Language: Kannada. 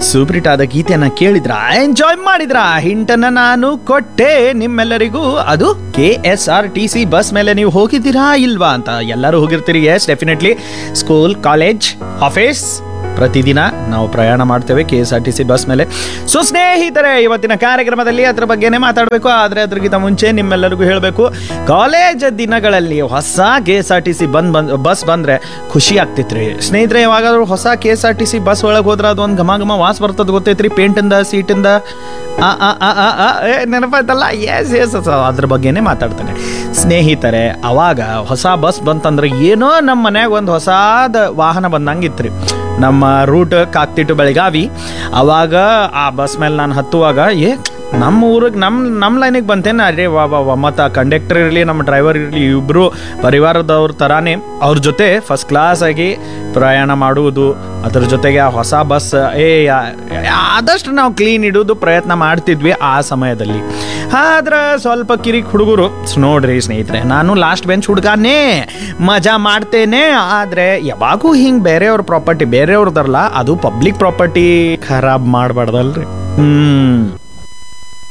ಸೂಪರ್ ಆದ ಗೀತೆಯನ್ನ ಕೇಳಿದ್ರ ಎಂಜಾಯ್ ಮಾಡಿದ್ರ ಹಿಂಟನ್ನ ನಾನು ಕೊಟ್ಟೆ ನಿಮ್ಮೆಲ್ಲರಿಗೂ ಅದು K S R T C bus ಮೇಲೆ ನೀವು ಹೋಗಿದ್ದೀರಾ ಇಲ್ವಾ ಅಂತ ಎಲ್ಲರೂ ಹೋಗಿರ್ತೀರಿ yes definitely school college office ಪ್ರತಿದಿನ ನಾವು ಪ್ರಯಾಣ ಮಾಡ್ತೇವೆ K S R T C bus ಮೇಲೆ ಸೊ ಸ್ನೇಹಿತರೆ ಇವತ್ತಿನ ಕಾರ್ಯಕ್ರಮದಲ್ಲಿ ಅದ್ರ ಬಗ್ಗೆನೇ ಮಾತಾಡಬೇಕು ಆದರೆ ಅದ್ರಗಿಂತ ಮುಂಚೆ ನಿಮ್ಮೆಲ್ಲರಿಗೂ ಹೇಳಬೇಕು ಕಾಲೇಜ್ ದಿನಗಳಲ್ಲಿ ಹೊಸ K S R T C ಬಂದ್ ಬಂದ್ ಬಸ್ ಬಂದ್ರೆ ಖುಷಿ ಆಗ್ತಿತ್ರಿ ಸ್ನೇಹಿತರೆ ಯಾವಾಗಾದ್ರೂ ಹೊಸ K S R T C bus ಒಳಗೆ ಹೋದ್ರೆ ಅದು ಒಂದು ಘಮ ಘಮ ವಾಸ ಬರ್ತದ ಗೊತ್ತೈತ್ರಿ ಪೇಂಟಿಂದ ಸೀಟಿಂದ ಆ ಆ ಆ ಆ ಆ ಏ ನೆನಪಾಯ್ತಲ್ಲ ಎಸ್ ಎಸ್ ಅದ್ರ ಬಗ್ಗೆನೇ ಮಾತಾಡ್ತಾನೆ ಸ್ನೇಹಿತರೆ ಅವಾಗ ಹೊಸ ಬಸ್ ಬಂತಂದ್ರೆ ಏನೋ ನಮ್ಮ ಮನ್ಯಾಗ ಒಂದು ಹೊಸಾದ ವಾಹನ ಬಂದಂಗಿತ್ರಿ ನಮ್ಮ ರೂಟ್ ಕಾಕ್ತಿಟ್ಟು ಬೆಳಗಾವಿ ಅವಾಗ ಆ ಬಸ್ ಮೇಲೆ ನಾನು ಹತ್ತುವಾಗ ಏ ನಮ್ಮ ಊರಿಗೆ ನಮ್ಮ ನಮ್ಮ ಲೈನಿಗೆ ಬಂತೇನೆ ಅರೇ ವಾ ವಾ ವಾ ಮತ್ತು ಆ ಕಂಡಕ್ಟರ್ ಇರಲಿ ನಮ್ಮ ಡ್ರೈವರ್ ಇರಲಿ ಇಬ್ಬರು ಪರಿವಾರದವ್ರ ಥರಾನೇ ಅವ್ರ ಜೊತೆ ಫಸ್ಟ್ ಕ್ಲಾಸ್ ಆಗಿ ಪ್ರಯಾಣ ಮಾಡುವುದು ಅದ್ರ ಜೊತೆಗೆ ಆ ಹೊಸ ಬಸ್ ಏ ಯಾ- ಆದಷ್ಟು ನಾವು ಕ್ಲೀನ್ ಇಡೋದು ಪ್ರಯತ್ನ ಮಾಡ್ತಿದ್ವಿ ಆ ಸಮಯದಲ್ಲಿ ಆದ್ರೆ ಸ್ವಲ್ಪ ಕಿರಿಕ್ ಹುಡುಗರು ನೋಡ್ರಿ ಸ್ನೇಹಿತರೆ ನಾನು ಲಾಸ್ಟ್ ಬೆಂಚ್ ಹುಡುಗನೇ ಮಜಾ ಮಾಡ್ತೇನೆ ಆದರೆ ಯಾವಾಗೂ ಹಿಂಗೆ ಬೇರೆಯವ್ರ ಪ್ರಾಪರ್ಟಿ ಬೇರೆಯವ್ರದಲ್ಲ ಅದು ಪಬ್ಲಿಕ್ ಪ್ರಾಪರ್ಟಿ ಖರಾಬ್ ಮಾಡಬಾರ್ದಲ್ರಿ ಹ್ಮ್